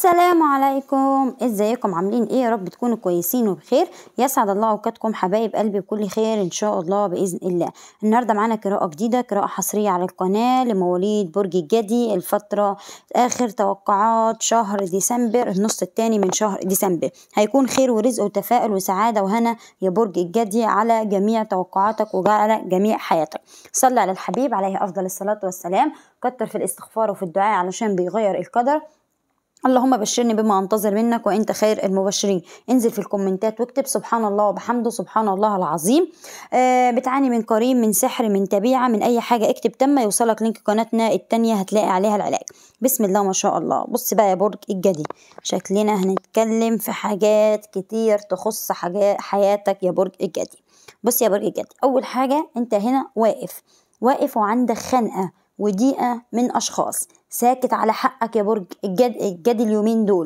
السلام عليكم ازيكم عاملين ايه يا رب تكونوا كويسين وبخير يسعد الله اوقاتكم حبايب قلبي بكل خير ان شاء الله باذن الله النهارده معانا قراءه جديده قراءه حصريه على القناه لمواليد برج الجدي الفتره اخر توقعات شهر ديسمبر النص الثاني من شهر ديسمبر هيكون خير ورزق وتفاؤل وسعاده وهنا يا برج الجدي على جميع توقعاتك وعلى جميع حياتك صلى على الحبيب عليه افضل الصلاه والسلام كتر في الاستغفار وفي الدعاء علشان بيغير القدر اللهم بشرني بما انتظر منك وانت خير المبشرين انزل في الكومنتات واكتب سبحان الله وبحمده سبحان الله العظيم آه بتعاني من قرين من سحر من تبيعه من اي حاجه اكتب تم يوصلك لينك قناتنا التانية هتلاقي عليها العلاج بسم الله ما شاء الله بص بقى يا برج الجدي شكلنا هنتكلم في حاجات كتير تخص حاجات حياتك يا برج الجدي بص يا برج الجدي اول حاجه انت هنا واقف واقف وعندك خنقه وضيقه من اشخاص ساكت على حقك يا برج الجد الجدي اليومين دول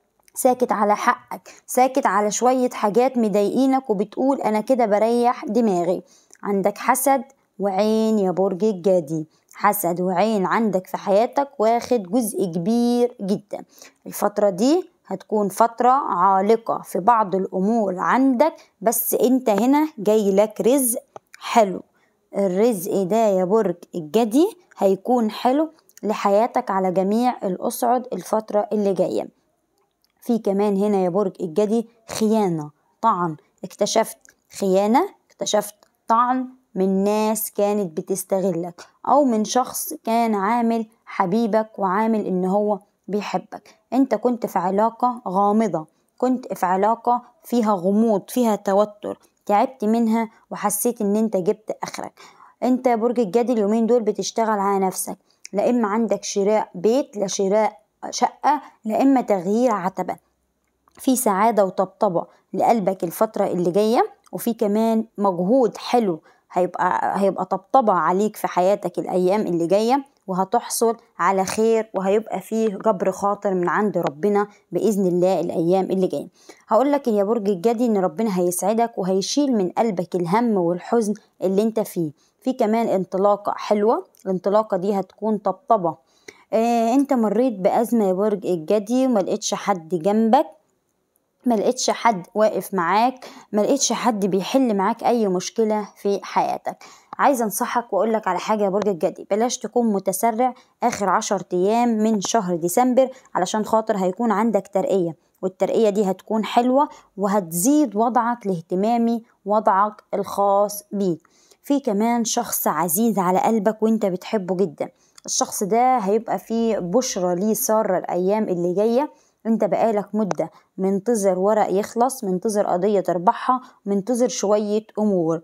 ساكت على حقك ساكت على شوية حاجات مضايقينك وبتقول أنا كده بريح دماغي عندك حسد وعين يا برج الجدي حسد وعين عندك في حياتك واخد جزء كبير جدا الفترة دي هتكون فترة عالقة في بعض الأمور عندك بس أنت هنا جاي لك رزق حلو الرزق ده يا برج الجدي هيكون حلو لحياتك على جميع الأصعد الفترة اللي جاية في كمان هنا يا برج الجدي خيانة طعن اكتشفت خيانة اكتشفت طعن من ناس كانت بتستغلك أو من شخص كان عامل حبيبك وعامل إن هو بيحبك انت كنت في علاقة غامضة كنت في علاقة فيها غموض فيها توتر تعبت منها وحسيت ان انت جبت اخرك انت يا برج الجدي اليومين دول بتشتغل على نفسك لا اما عندك شراء بيت لا شراء شقة لا اما تغيير عتبة في سعادة وطبطبة لقلبك الفترة اللي جاية وفي كمان مجهود حلو هيبقى هيبقى طبطبة عليك في حياتك الأيام اللي جاية وهتحصل على خير وهيبقى فيه جبر خاطر من عند ربنا بإذن الله الأيام اللي جاية هقول لك يا برج الجدي إن ربنا هيسعدك وهيشيل من قلبك الهم والحزن اللي انت فيه في كمان انطلاقة حلوة الانطلاقة دي هتكون طبطبة آه انت مريت بأزمة يا برج الجدي وما لقيتش حد جنبك ما لقيتش حد واقف معاك ما لقيتش حد بيحل معاك اي مشكله في حياتك عايزه انصحك واقول لك على حاجه يا برج الجدي بلاش تكون متسرع اخر عشر ايام من شهر ديسمبر علشان خاطر هيكون عندك ترقيه والترقيه دي هتكون حلوه وهتزيد وضعك لاهتمامي وضعك الخاص بيك في كمان شخص عزيز على قلبك وانت بتحبه جدا الشخص ده هيبقى فيه بشرة ليه سارة الأيام اللي جاية انت بقالك مدة منتظر ورق يخلص منتظر قضية تربحها منتظر شوية أمور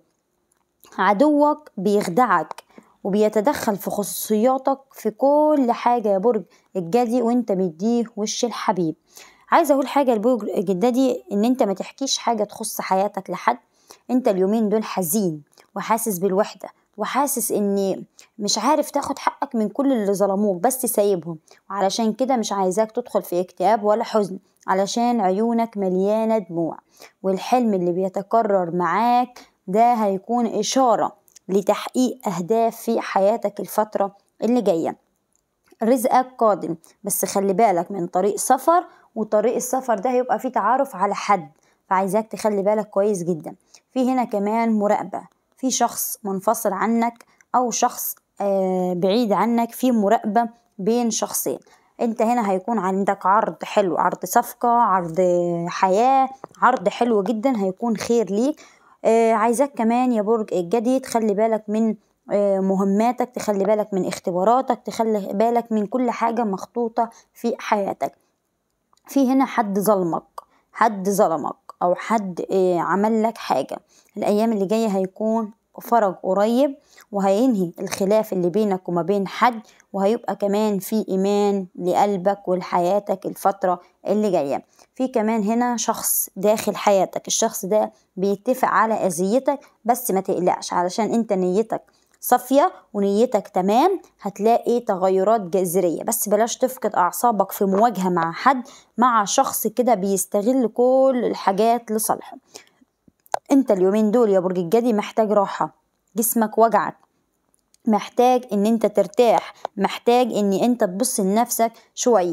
عدوك بيخدعك وبيتدخل في خصوصياتك في كل حاجة يا برج الجدي وانت مديه وش الحبيب عايزة اقول حاجة لبرج الجدي ان انت ما تحكيش حاجة تخص حياتك لحد انت اليومين دول حزين وحاسس بالوحدة وحاسس ان مش عارف تاخد حقك من كل اللي ظلموك بس سايبهم وعلشان كده مش عايزاك تدخل في اكتئاب ولا حزن علشان عيونك مليانة دموع والحلم اللي بيتكرر معاك ده هيكون إشارة لتحقيق أهداف في حياتك الفترة اللي جاية رزقك قادم بس خلي بالك من طريق سفر وطريق السفر ده هيبقى فيه تعارف على حد فعايزاك تخلي بالك كويس جدا في هنا كمان مراقبة في شخص منفصل عنك أو شخص آه بعيد عنك في مراقبة بين شخصين انت هنا هيكون عندك عرض حلو عرض صفقة عرض حياة عرض حلو جدا هيكون خير ليك آه عايزاك كمان يا برج الجدي تخلي بالك من آه مهماتك تخلي بالك من اختباراتك تخلي بالك من كل حاجة مخطوطة في حياتك في هنا حد ظلمك حد ظلمك او حد آه عمل لك حاجة الايام اللي جاية هيكون فرج قريب وهينهي الخلاف اللي بينك وما بين حد وهيبقى كمان في إيمان لقلبك ولحياتك الفترة اللي جاية في كمان هنا شخص داخل حياتك الشخص ده بيتفق على أذيتك بس ما تقلقش علشان انت نيتك صافية ونيتك تمام هتلاقي تغيرات جذرية بس بلاش تفقد أعصابك في مواجهة مع حد مع شخص كده بيستغل كل الحاجات لصالحه انت اليومين دول يا برج الجدي محتاج راحة جسمك وجعك محتاج ان انت ترتاح محتاج ان انت تبص لنفسك شوية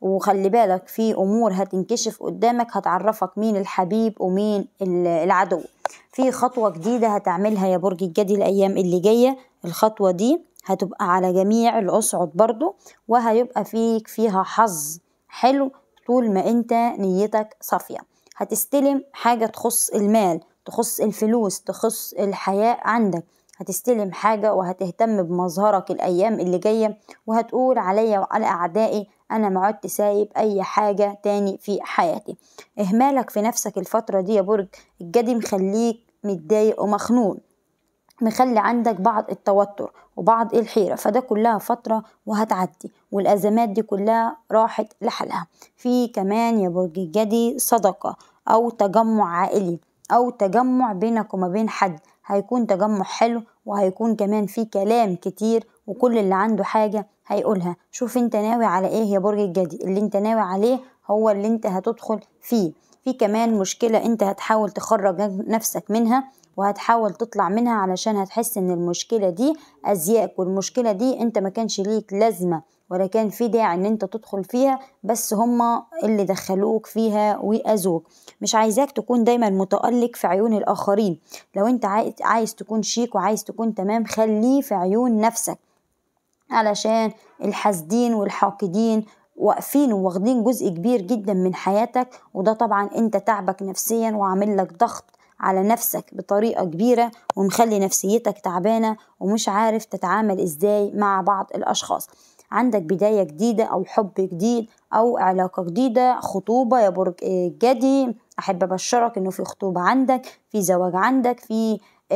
وخلي بالك في أمور هتنكشف قدامك هتعرفك مين الحبيب ومين العدو في خطوة جديدة هتعملها يا برج الجدي الأيام اللي جاية الخطوة دي هتبقى على جميع الأصعد برضو وهيبقى فيك فيها حظ حلو طول ما انت نيتك صافية هتستلم حاجة تخص المال تخص الفلوس تخص الحياة عندك هتستلم حاجة وهتهتم بمظهرك الأيام اللي جاية وهتقول عليا وعلى أعدائي أنا ما عدت سايب أي حاجة تاني في حياتي إهمالك في نفسك الفترة دي يا برج الجدي مخليك متضايق ومخنوق مخلي عندك بعض التوتر وبعض الحيرة فده كلها فترة وهتعدي والأزمات دي كلها راحت لحالها في كمان يا برج الجدي صدقة أو تجمع عائلي أو تجمع بينك وما بين حد هيكون تجمع حلو وهيكون كمان في كلام كتير وكل اللي عنده حاجة هيقولها شوف انت ناوي على ايه يا برج الجدي اللي انت ناوي عليه هو اللي انت هتدخل فيه في كمان مشكلة انت هتحاول تخرج نفسك منها وهتحاول تطلع منها علشان هتحس ان المشكلة دي ازياك والمشكلة دي انت ما كانش ليك لازمة ولا كان في داعي ان انت تدخل فيها بس هما اللي دخلوك فيها وأذوك مش عايزاك تكون دايما متألق في عيون الآخرين لو انت عايز تكون شيك وعايز تكون تمام خليه في عيون نفسك علشان الحاسدين والحاقدين واقفين وواخدين جزء كبير جدا من حياتك وده طبعا انت تعبك نفسيا وعامل لك ضغط على نفسك بطريقة كبيرة ومخلي نفسيتك تعبانة ومش عارف تتعامل ازاي مع بعض الأشخاص عندك بداية جديدة أو حب جديد أو علاقة جديدة خطوبة يا برج جدي أحب أبشرك إنه في خطوبة عندك في زواج عندك في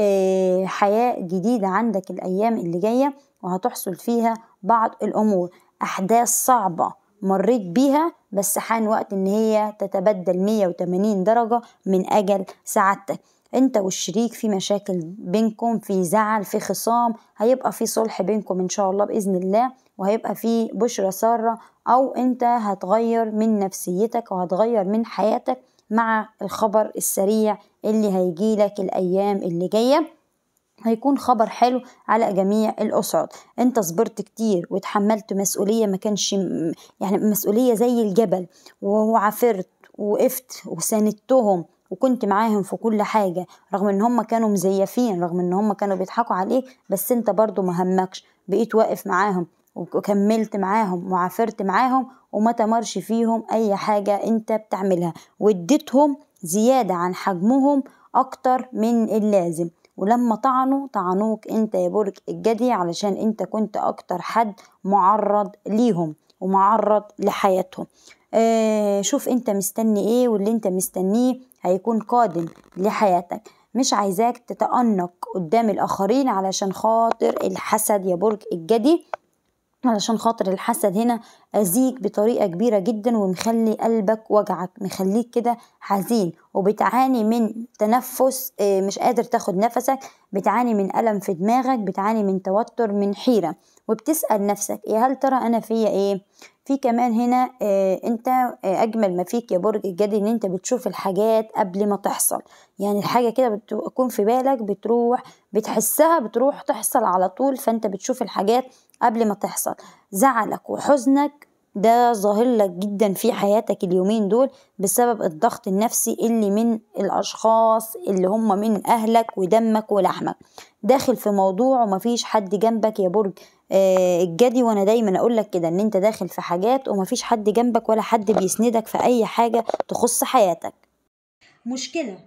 حياة جديدة عندك الأيام اللي جاية وهتحصل فيها بعض الأمور أحداث صعبة مريت بيها بس حان وقت إن هي تتبدل 180 درجة من أجل سعادتك انت والشريك في مشاكل بينكم في زعل في خصام هيبقى في صلح بينكم ان شاء الله باذن الله وهيبقى في بشرة سارة او انت هتغير من نفسيتك وهتغير من حياتك مع الخبر السريع اللي هيجيلك الايام اللي جايه هيكون خبر حلو على جميع الأسعد انت صبرت كتير وتحملت مسؤولية ما كانش يعني مسؤولية زي الجبل وعافرت وقفت وساندتهم وكنت معاهم في كل حاجة رغم ان هم كانوا مزيفين رغم ان هم كانوا بيضحكوا عليك بس انت برضو مهمكش بقيت واقف معاهم وكملت معاهم وعافرت معاهم وما تمرش فيهم اي حاجة انت بتعملها واديتهم زيادة عن حجمهم اكتر من اللازم ولما طعنوا طعنوك انت يا برج الجدي علشان انت كنت اكتر حد معرض ليهم ومعرض لحياتهم آه شوف انت مستني ايه واللي انت مستنيه هيكون قادم لحياتك مش عايزاك تتأنق قدام الآخرين علشان خاطر الحسد يا برج الجدي علشان خاطر الحسد هنا أذيك بطريقة كبيرة جدا ومخلي قلبك وجعك مخليك كده حزين وبتعاني من تنفس مش قادر تاخد نفسك بتعاني من ألم في دماغك بتعاني من توتر من حيرة وبتسأل نفسك يا هل ترى أنا فيا إيه في كمان هنا آه انت آه اجمل ما فيك يا برج الجدي ان انت بتشوف الحاجات قبل ما تحصل يعني الحاجه كده بتكون في بالك بتروح بتحسها بتروح تحصل على طول فانت بتشوف الحاجات قبل ما تحصل زعلك وحزنك ده ظاهر لك جدا في حياتك اليومين دول بسبب الضغط النفسي اللي من الاشخاص اللي هم من اهلك ودمك ولحمك داخل في موضوع ومفيش حد جنبك يا برج آه الجدي وانا دايما اقول لك كده ان انت داخل في حاجات ومفيش حد جنبك ولا حد بيسندك في اي حاجه تخص حياتك مشكله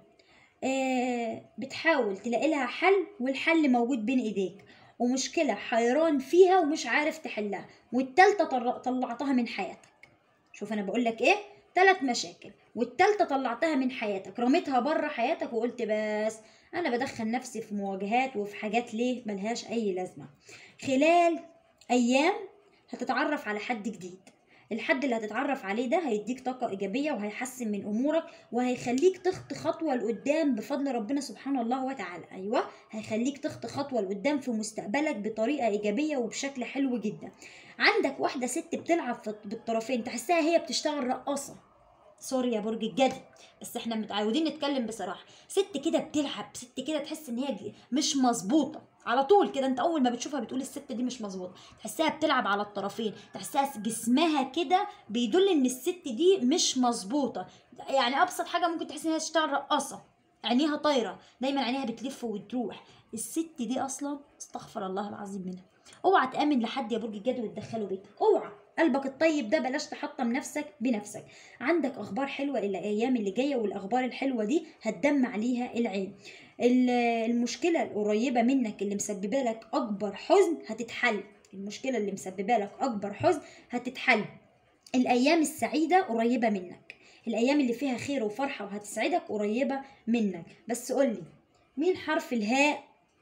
آه بتحاول تلاقي لها حل والحل موجود بين ايديك ومشكله حيران فيها ومش عارف تحلها والتالتة طلعتها من حياتك شوف انا بقول لك ايه ثلاث مشاكل والتالتة طلعتها من حياتك رميتها بره حياتك وقلت بس انا بدخل نفسي في مواجهات وفي حاجات ليه ملهاش اي لازمه خلال ايام هتتعرف على حد جديد الحد اللي هتتعرف عليه ده هيديك طاقة إيجابية وهيحسن من أمورك وهيخليك تخطي خطوة لقدام بفضل ربنا سبحانه الله وتعالى أيوة هيخليك تخطي خطوة لقدام في مستقبلك بطريقة إيجابية وبشكل حلو جدا عندك واحدة ست بتلعب بالطرفين تحسها هي بتشتغل رقاصة سوري يا برج الجدي بس احنا متعودين نتكلم بصراحه ست كده بتلعب ست كده تحس ان هي ج- مش مظبوطه على طول كده انت اول ما بتشوفها بتقول الست دي مش مظبوطه تحسها بتلعب على الطرفين تحسها جسمها كده بيدل ان الست دي مش مظبوطه يعني ابسط حاجه ممكن تحس ان هي تشتغل رقاصه عينيها طايره دايما عينيها بتلف وتروح الست دي اصلا استغفر الله العظيم منها اوعى تامن لحد يا برج الجدي وتدخله بيتك اوعى قلبك الطيب ده بلاش تحطم نفسك بنفسك عندك اخبار حلوه الايام اللي جايه والاخبار الحلوه دي هتدمع عليها العين ال- المشكله القريبه منك اللي مسببه لك اكبر حزن هتتحل المشكله اللي مسببه لك اكبر حزن هتتحل الايام السعيده قريبه منك الايام اللي فيها خير وفرحه وهتسعدك قريبه منك بس قولي مين حرف الهاء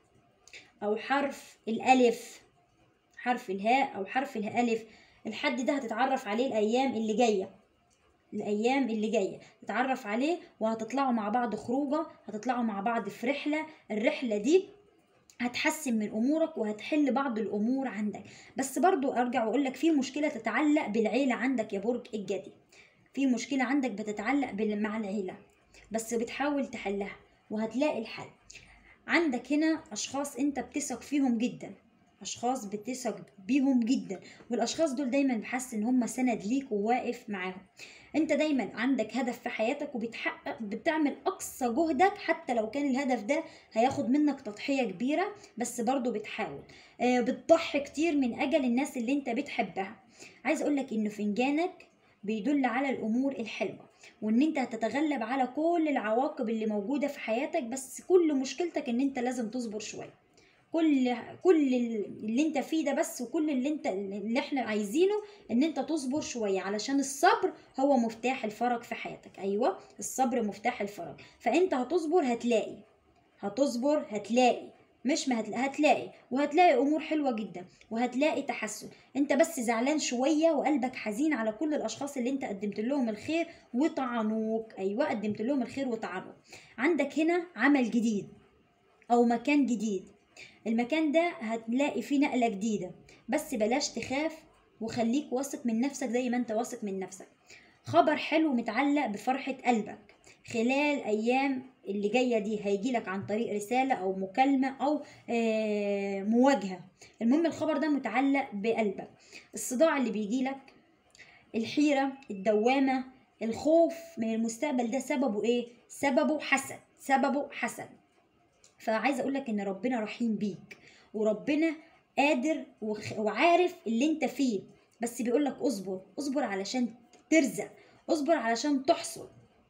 او حرف الالف حرف الهاء او حرف الالف الحد ده هتتعرف عليه الايام اللي جايه الايام اللي جايه تتعرف عليه وهتطلعوا مع بعض خروجه هتطلعوا مع بعض في رحله الرحله دي هتحسن من امورك وهتحل بعض الامور عندك بس برضو ارجع واقول لك في مشكله تتعلق بالعيله عندك يا برج الجدي في مشكله عندك بتتعلق بال- مع العيله بس بتحاول تحلها وهتلاقي الحل عندك هنا اشخاص انت بتثق فيهم جدا اشخاص بتثق بيهم جدا والاشخاص دول دايما بحس ان هم سند ليك وواقف معاهم انت دايما عندك هدف في حياتك وبتحقق بتعمل اقصى جهدك حتى لو كان الهدف ده هياخد منك تضحية كبيرة بس برضو بتحاول آه، بتضحي كتير من اجل الناس اللي انت بتحبها عايز اقولك ان فنجانك بيدل على الامور الحلوة وان انت هتتغلب على كل العواقب اللي موجودة في حياتك بس كل مشكلتك ان انت لازم تصبر شوية كل كل اللي انت فيه ده بس وكل اللي انت اللي احنا عايزينه ان انت تصبر شويه علشان الصبر هو مفتاح الفرج في حياتك ايوه الصبر مفتاح الفرج فانت هتصبر هتلاقي هتصبر هتلاقي مش ما هتلاقي هتلاقي وهتلاقي امور حلوه جدا وهتلاقي تحسن انت بس زعلان شويه وقلبك حزين على كل الاشخاص اللي انت قدمت لهم الخير وطعنوك ايوه قدمت لهم الخير وطعنوك عندك هنا عمل جديد او مكان جديد المكان ده هتلاقي فيه نقلة جديدة بس بلاش تخاف وخليك واثق من نفسك زي ما انت واثق من نفسك خبر حلو متعلق بفرحة قلبك خلال أيام اللي جاية دي هيجيلك عن طريق رسالة أو مكالمة أو آه، مواجهة المهم الخبر ده متعلق بقلبك الصداع اللي بيجيلك الحيرة الدوامة الخوف من المستقبل ده سببه ايه؟ سببه حسد سببه حسد فعايزه اقول لك ان ربنا رحيم بيك وربنا قادر وخ- وعارف اللي انت فيه بس بيقول لك اصبر اصبر علشان ترزق اصبر علشان تحصل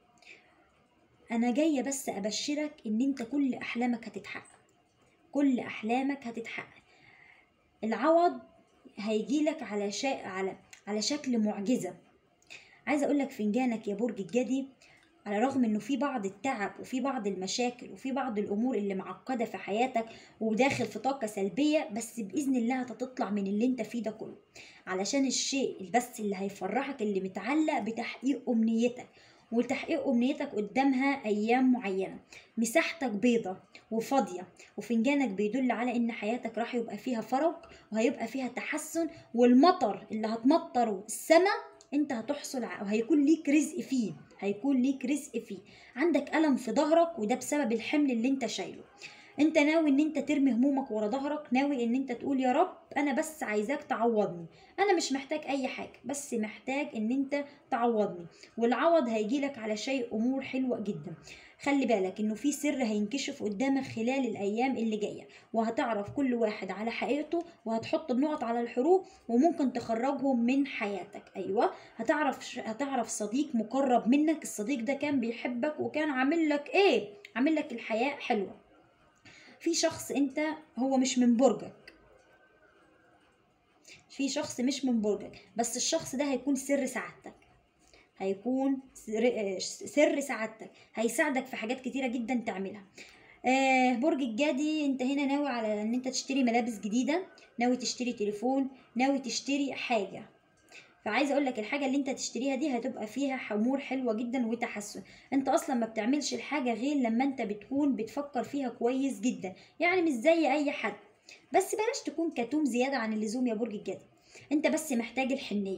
انا جايه بس ابشرك ان انت كل احلامك هتتحقق كل احلامك هتتحقق العوض هيجيلك على شا... على على شكل معجزه عايزه اقول لك فنجانك يا برج الجدي على الرغم انه في بعض التعب وفي بعض المشاكل وفي بعض الامور اللي معقده في حياتك وداخل في طاقه سلبيه بس باذن الله هتطلع من اللي انت فيه ده كله علشان الشيء بس اللي هيفرحك اللي متعلق بتحقيق امنيتك وتحقيق امنيتك قدامها ايام معينه مساحتك بيضة وفاضيه وفنجانك بيدل على ان حياتك راح يبقى فيها فرج وهيبقى فيها تحسن والمطر اللي هتمطره السماء انت هتحصل ع- وهيكون ليك رزق فيه هيكون ليك رزق فيه عندك ألم في ظهرك وده بسبب الحمل اللي انت شايله انت ناوي ان انت ترمي همومك ورا ظهرك ناوي ان انت تقول يا رب انا بس عايزاك تعوضني انا مش محتاج اي حاجه بس محتاج ان انت تعوضني والعوض هيجيلك على شيء امور حلوه جدا خلي بالك انه في سر هينكشف قدامك خلال الايام اللي جايه وهتعرف كل واحد على حقيقته وهتحط النقط على الحروف وممكن تخرجهم من حياتك ايوه هتعرف هتعرف صديق مقرب منك الصديق ده كان بيحبك وكان عامل لك ايه عامل لك الحياه حلوه في شخص انت هو مش من برجك في شخص مش من برجك بس الشخص ده هيكون سر سعادتك هيكون سر, آه، سر سعادتك هيساعدك في حاجات كتيرة جدا تعملها آه برج الجدي انت هنا ناوي على ان انت تشتري ملابس جديدة ناوي تشتري تليفون ناوي تشتري حاجة فعايزه اقول لك الحاجه اللي انت تشتريها دي هتبقى فيها امور حلوه جدا وتحسن انت اصلا ما بتعملش الحاجه غير لما انت بتكون بتفكر فيها كويس جدا يعني مش زي اي حد بس بلاش تكون كتوم زياده عن اللزوم يا برج الجدي انت بس محتاج الحنيه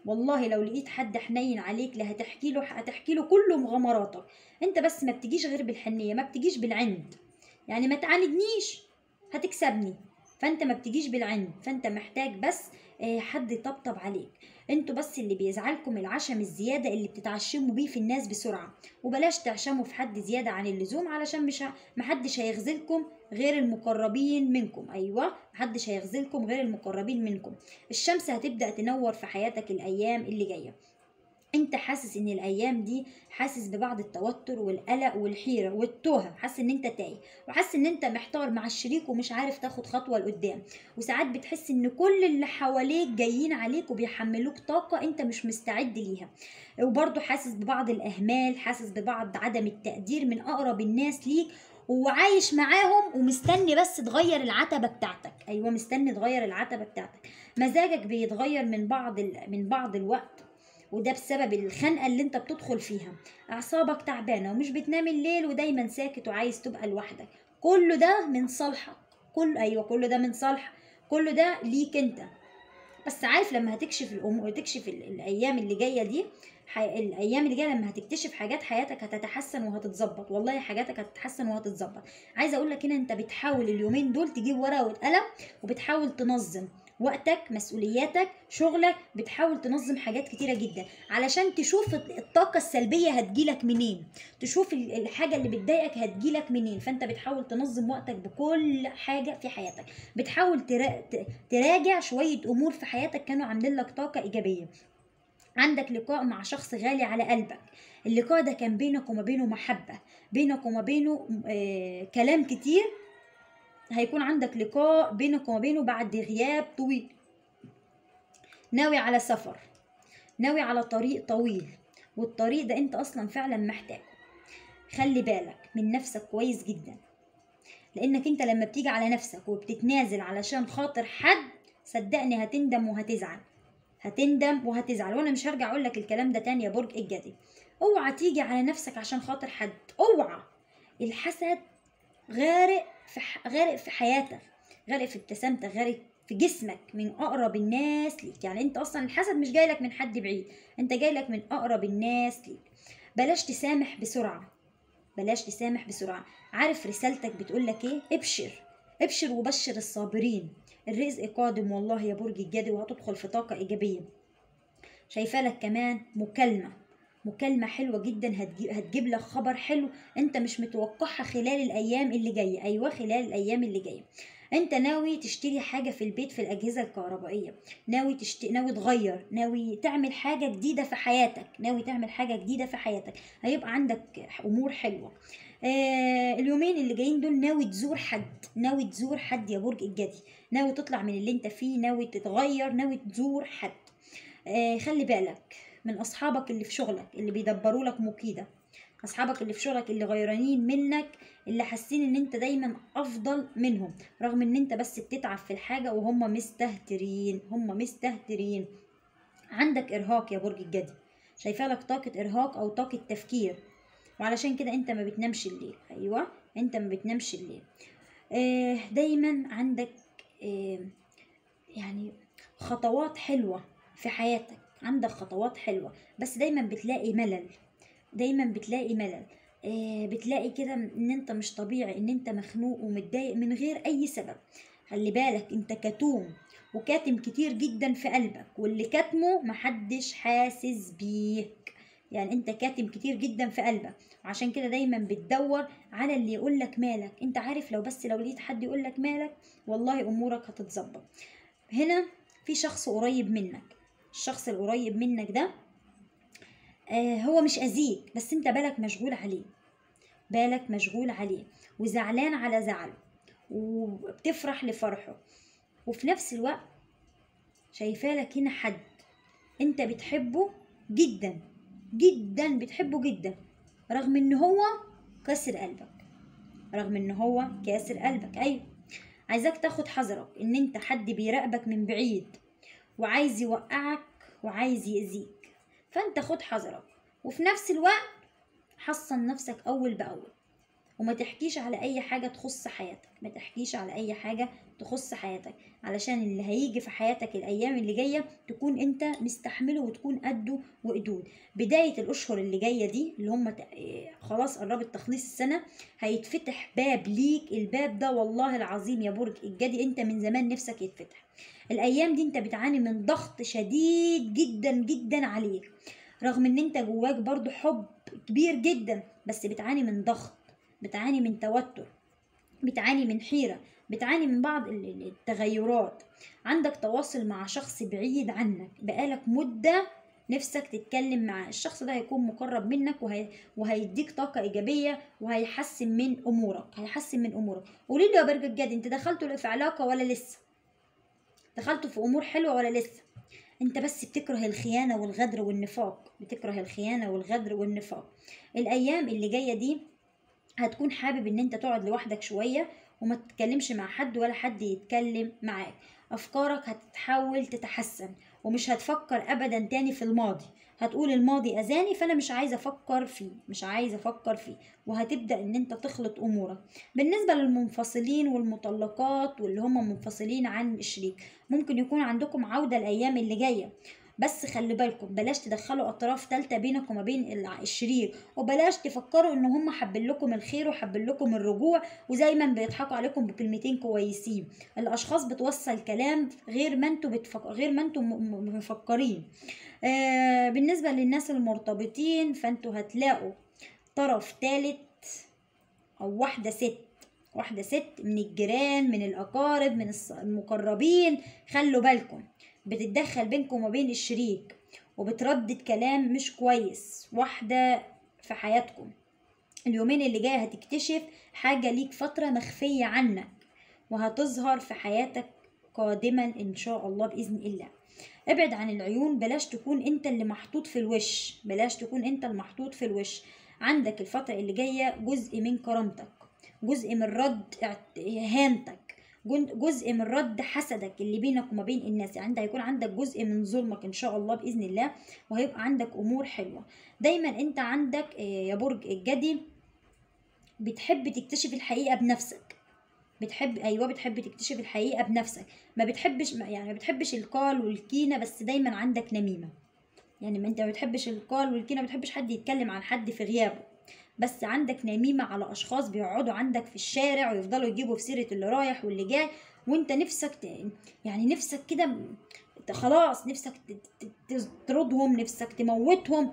والله لو لقيت حد حنين عليك لا هتحكي له هتحكي له كل مغامراتك انت بس ما بتجيش غير بالحنيه ما بتجيش بالعند يعني ما تعاندنيش هتكسبني فانت ما بتجيش بالعند فانت محتاج بس آه، حد يطبطب عليك انتوا بس اللي بيزعلكم العشم الزياده اللي بتتعشموا بيه في الناس بسرعه وبلاش تعشموا في حد زياده عن اللزوم علشان مش ه- محدش هيغزلكم غير المقربين منكم ايوه محدش هيغزلكم غير المقربين منكم الشمس هتبدا تنور في حياتك الايام اللي جايه انت حاسس ان الايام دي حاسس ببعض التوتر والقلق والحيره والتوهه حاسس ان انت تايه وحاسس ان انت محتار مع الشريك ومش عارف تاخد خطوه لقدام وساعات بتحس ان كل اللي حواليك جايين عليك وبيحملوك طاقه انت مش مستعد ليها وبرضه حاسس ببعض الاهمال حاسس ببعض عدم التقدير من اقرب الناس ليك وعايش معاهم ومستني بس تغير العتبه بتاعتك ايوه مستني تغير العتبه بتاعتك مزاجك بيتغير من بعض ال... من بعض الوقت وده بسبب الخنقه اللي انت بتدخل فيها اعصابك تعبانه ومش بتنام الليل ودايما ساكت وعايز تبقى لوحدك كله ده من صالحك كل ايوه كله ده من صالحك كله ده ليك انت بس عارف لما هتكشف الامور تكشف ال- الايام اللي جايه دي حي... الايام اللي جايه لما هتكتشف حاجات حياتك هتتحسن وهتتظبط والله حاجاتك هتتحسن وهتتظبط عايزه اقول لك هنا انت بتحاول اليومين دول تجيب ورقه وقلم وبتحاول تنظم وقتك مسؤولياتك شغلك بتحاول تنظم حاجات كتيره جدا علشان تشوف الطاقه السلبيه هتجيلك منين تشوف ال- الحاجه اللي بتضايقك هتجيلك منين فانت بتحاول تنظم وقتك بكل حاجه في حياتك بتحاول ترا... ت- تراجع شويه امور في حياتك كانوا عاملين لك طاقه ايجابيه عندك لقاء مع شخص غالي على قلبك اللقاء ده كان بينك وما بينه محبة بينك وما بينه آه كلام كتير هيكون عندك لقاء بينك وما بينه بعد غياب طويل ناوي على سفر ناوي على طريق طويل والطريق ده انت اصلا فعلا محتاجه خلي بالك من نفسك كويس جدا لانك انت لما بتيجي على نفسك وبتتنازل علشان خاطر حد صدقني هتندم وهتزعل هتندم وهتزعل وانا مش هرجع اقول لك الكلام ده تاني يا برج الجدي اوعى تيجي على نفسك عشان خاطر حد اوعى الحسد غارق في ح... غارق في حياتك غارق في ابتسامتك غارق في جسمك من اقرب الناس ليك يعني انت اصلا الحسد مش جاي لك من حد بعيد انت جاي لك من اقرب الناس ليك بلاش تسامح بسرعه بلاش تسامح بسرعه عارف رسالتك بتقول لك ايه ابشر ابشر وبشر الصابرين الرزق قادم والله يا برج الجدي وهتدخل في طاقه ايجابيه شايفه لك كمان مكالمه مكالمة حلوة جدا هتجيب, هتجيب لك خبر حلو انت مش متوقعها خلال الايام اللي جاية ايوه خلال الايام اللي جاية انت ناوي تشتري حاجة في البيت في الاجهزة الكهربائية ناوي تشت... ناوي تغير ناوي تعمل حاجة جديدة في حياتك ناوي تعمل حاجة جديدة في حياتك هيبقى عندك امور حلوة آه اليومين اللي جايين دول ناوي تزور حد ناوي تزور حد يا برج الجدي ناوي تطلع من اللي انت فيه ناوي تتغير ناوي تزور حد آه خلي بالك من اصحابك اللي في شغلك اللي بيدبروا لك مكيده اصحابك اللي في شغلك اللي غيرانين منك اللي حاسين ان انت دايما افضل منهم رغم ان انت بس بتتعب في الحاجه وهم مستهترين هم مستهترين عندك ارهاق يا برج الجدي شايفه لك طاقه ارهاق او طاقه تفكير وعلشان كده انت ما بتنامش الليل ايوه انت ما بتنامش الليل آه دايما عندك آه يعني خطوات حلوه في حياتك عندك خطوات حلوة بس دايما بتلاقي ملل دايما بتلاقي ملل آه بتلاقي كده ان انت مش طبيعي ان انت مخنوق ومتضايق من غير اي سبب خلي بالك انت كتوم وكاتم كتير جدا في قلبك واللي كاتمه محدش حاسس بيك يعني انت كاتم كتير جدا في قلبك وعشان كده دايما بتدور على اللي يقولك مالك انت عارف لو بس لو لقيت حد يقولك مالك والله امورك هتتظبط هنا في شخص قريب منك الشخص القريب منك ده آه هو مش أذيك بس انت بالك مشغول عليه بالك مشغول عليه وزعلان على زعله وبتفرح لفرحه وفي نفس الوقت شايفالك هنا حد انت بتحبه جدا جدا بتحبه جدا رغم ان هو كسر قلبك رغم ان هو كاسر قلبك ايوه عايزاك تاخد حذرك ان انت حد بيراقبك من بعيد وعايز يوقعك وعايز يأذيك فانت خد حذرك وفي نفس الوقت حصن نفسك اول باول وما تحكيش على اي حاجة تخص حياتك ما تحكيش على اي حاجة تخص حياتك علشان اللي هيجي في حياتك الايام اللي جاية تكون انت مستحمله وتكون قده وقدود بداية الاشهر اللي جاية دي اللي هم ت- إيه، خلاص قربت تخليص السنة هيتفتح باب ليك الباب ده والله العظيم يا برج الجدي انت من زمان نفسك يتفتح الايام دي انت بتعاني من ضغط شديد جدا جدا عليك رغم ان انت جواك برضو حب كبير جدا بس بتعاني من ضغط بتعاني من توتر بتعاني من حيرة بتعاني من بعض ال- ال- التغيرات عندك تواصل مع شخص بعيد عنك بقالك مدة نفسك تتكلم معاه الشخص ده هيكون مقرب منك وهي... وهيديك طاقة إيجابية وهيحسن من أمورك هيحسن من أمورك قولي لي يا برج الجد أنت دخلتوا في علاقة ولا لسه دخلتوا في أمور حلوة ولا لسه انت بس بتكره الخيانة والغدر والنفاق بتكره الخيانة والغدر والنفاق الأيام اللي جاية دي هتكون حابب ان انت تقعد لوحدك شوية وما تتكلمش مع حد ولا حد يتكلم معاك افكارك هتتحاول تتحسن ومش هتفكر ابدا تاني في الماضي هتقول الماضي اذاني فانا مش عايزه افكر فيه مش عايزه افكر فيه وهتبدا ان انت تخلط امورك بالنسبه للمنفصلين والمطلقات واللي هم منفصلين عن الشريك ممكن يكون عندكم عوده الايام اللي جايه بس خلي بالكم بلاش تدخلوا اطراف تالتة بينك وما بين الع- الشريك وبلاش تفكروا ان هم حابين لكم الخير وحابين لكم الرجوع ودايما بيضحكوا عليكم بكلمتين كويسين الاشخاص بتوصل كلام غير ما انتوا بتفك... غير ما انتوا م- م- مفكرين آه بالنسبه للناس المرتبطين فانتوا هتلاقوا طرف تالت او واحده ست واحده ست من الجيران من الاقارب من الص- المقربين خلوا بالكم بتتدخل بينكم وبين الشريك وبتردد كلام مش كويس واحده في حياتكم اليومين اللي جاي هتكتشف حاجة ليك فترة مخفية عنك وهتظهر في حياتك قادما إن شاء الله بإذن الله ابعد عن العيون بلاش تكون انت اللي محطوط في الوش بلاش تكون انت المحطوط في الوش عندك الفترة اللي جاية جزء من كرامتك جزء من رد اعت- اهانتك جن- جزء من رد حسدك اللي بينك وما بين الناس يعني انت هيكون عندك جزء من ظلمك ان شاء الله باذن الله وهيبقى عندك امور حلوه دايما انت عندك آه، يا برج الجدي بتحب تكتشف الحقيقه بنفسك بتحب ايوه بتحب تكتشف الحقيقه بنفسك ما بتحبش ما- يعني ما بتحبش القال والكينه بس دايما عندك نميمه يعني ما انت ما بتحبش القال والكينه ما بتحبش حد يتكلم عن حد في غيابه بس عندك نميمة على أشخاص بيقعدوا عندك في الشارع ويفضلوا يجيبوا في سيرة اللي رايح واللي جاي وانت نفسك ت... يعني نفسك كده م- ت- خلاص نفسك ت- ت- ت- تطردهم نفسك تموتهم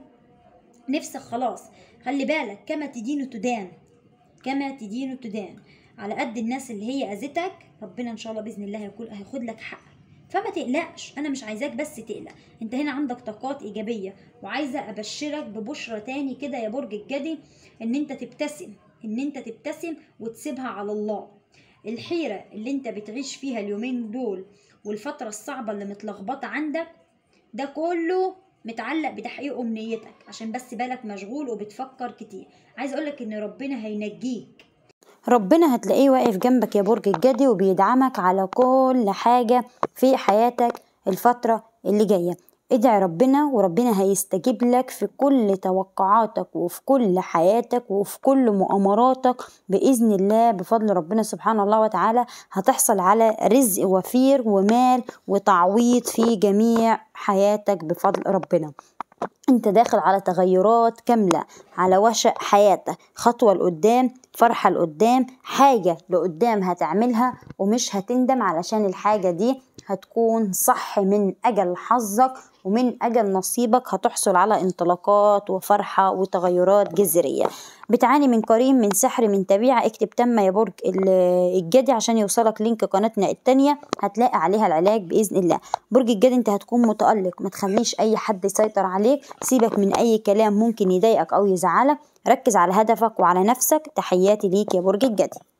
نفسك خلاص خلي بالك كما تدين تدان كما تدين تدان على قد الناس اللي هي اذتك ربنا ان شاء الله باذن الله هيكون هياخد لك حقك فما تقلقش انا مش عايزاك بس تقلق انت هنا عندك طاقات ايجابيه وعايزه ابشرك ببشرة تاني كده يا برج الجدي ان انت تبتسم ان انت تبتسم وتسيبها على الله الحيره اللي انت بتعيش فيها اليومين دول والفتره الصعبه اللي متلخبطه عندك ده كله متعلق بتحقيق امنيتك عشان بس بالك مشغول وبتفكر كتير عايز اقولك ان ربنا هينجيك ربنا هتلاقيه واقف جنبك يا برج الجدي وبيدعمك على كل حاجة في حياتك الفترة اللي جاية ادعي ربنا وربنا هيستجيب لك في كل توقعاتك وفي كل حياتك وفي كل مؤامراتك بإذن الله بفضل ربنا سبحانه الله وتعالى هتحصل على رزق وفير ومال وتعويض في جميع حياتك بفضل ربنا انت داخل على تغيرات كاملة على وشأ حياتك خطوة لقدام فرحة لقدام حاجة لقدام هتعملها ومش هتندم علشان الحاجة دي هتكون صح من أجل حظك ومن أجل نصيبك هتحصل على انطلاقات وفرحة وتغيرات جذرية بتعاني من قرين من سحر من تبيعة اكتب تم يا برج ال- الجدي عشان يوصلك لينك قناتنا التانية هتلاقي عليها العلاج بإذن الله برج الجدي انت هتكون متألق ما تخليش أي حد يسيطر عليك سيبك من أي كلام ممكن يضايقك أو يزعلك ركز على هدفك وعلى نفسك تحياتي ليك يا برج الجدي